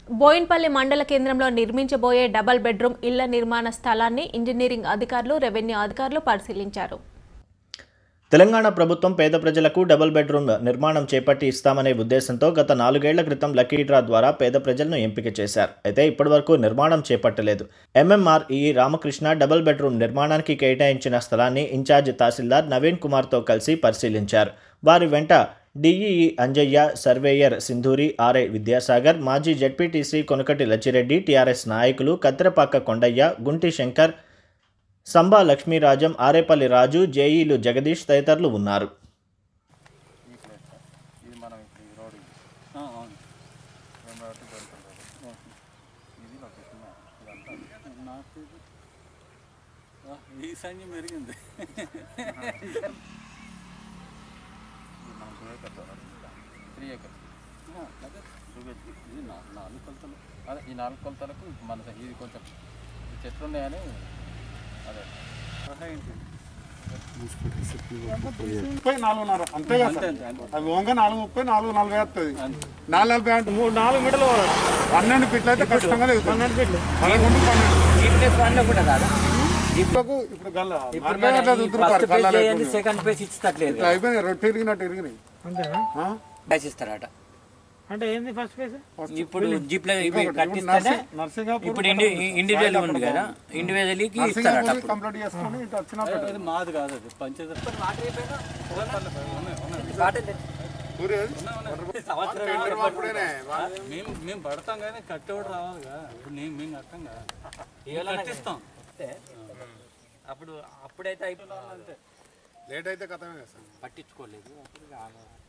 బోయిన్పల్లి మండల కేంద్రంలో నిర్మించబోయే double bedroom ఇళ్ల నిర్మాణ స్థలాన్ని ఇంజనీరింగ్ అధికారులు రెవెన్యూ అధికారులు పరిశీలించారు తెలంగాణ ప్రభుత్వం పేద ప్రజలకు డబుల్ బెడ్రూమ్ నిర్మాణం చేపట్టి ఇస్తామనే ఉద్దేశంతో గత నాలుగేళ్ల క్రితం లక్కీ డ్రా ద్వారా పేద ప్రజలను ఎంపిక చేశారు అయితే ఇప్పటివరకు నిర్మాణం చేపట్టలేదు ఎంఎంఆర్ఈ రామకృష్ణ డబుల్ బెడ్రూమ్ నిర్మాణానికి కేటాయించిన స్థలాన్ని ఇన్ఛార్జ్ తహసీల్దార్ నవీన్ కుమార్తో కలిసి పరిశీలించారు వారి వెంట DEE Anjaiah surveyor Sindhuri RI Vidyasagar మాజీ జడ్పీటీసీ కొనకటి లచ్చిరెడ్డి టీఆర్ఎస్ నాయకులు కత్తిరపాక కొండయ్య గుంటి శంకర్ సంబా లక్ష్మీరాజం ఆరేపల్లి రాజు జేఈలు జగదీష్ తదితరులు ఉన్నారు ఈ ప్లేస్ సార్ ఇది మనం ఇప్పుడు ఈ రోడ్ ఇది అవును రెండు దొరుకుతుంది ఇది లొకేషన్ ఇదంతా నాకు ఈ సంజి మెరిగింది ఇది మనం టూ ఏకర్స్ త్రీ ఏకర్స్ ఇది నా- నాలుగు కొలతలు అదే ఈ నాలుగు కొలతలకు మన ఇది కొంచెం ఈ చెట్లు ఉన్నాయని అదే ముప్పై నాలుగున్నర అంతే కదా సార్ అవి వంగ నాలుగు ముప్పై నాలుగు నలభై వస్తుంది నాలుగు నలభై అంటే మూడు నాలుగు మీటర్లు పన్నెండు ఫీట్లు అయితే ఖచ్చితంగా పన్నెండు ఫీట్లు పదకొండు పన్నెండు ఇప్పుడు ఇప్పుడు గల్ల నలభై అట్లా దుద్దురుపారు గల్లాలు ఎక్కువ. సెకండ్ పేజ్ ఇచ్చట్లేదు ఇట్లా అయిపోయినాయి రొట్టె ఇరిగినట్టు ఇరిగినాయి ఆ? పేజ్ ఇస్తారట అంటే ఏంది ఫస్ట్ పేజ్ ఇప్పుడు జీప్ లో ఇవి కట్టిస్తేనే నర్సింగాపూర్ ఇప్పుడు ఇండి ఇండివిజువల్ ఉంది కదా ఇండివిజువల్ కి ఇస్తారట నర్సింగాపూర్ కంప్లీట్ చేసుకొని ఇటు వచ్చిన అది మాది కాదు అది పంచాయతీ ఊరే అది? అప్పుడేనే. మేము మేము పడతాం కానీ కట్టేవాడు రావాలిగా ఇప్పుడు నేను మేము కట్టాం కదా కట్టిస్తాం అప్పుడు అప్పుడైతే అయిపోయింది లేట్ అయితే కథమే కదా సార్ పట్టించుకోలేదు అప్పుడు రాలేదు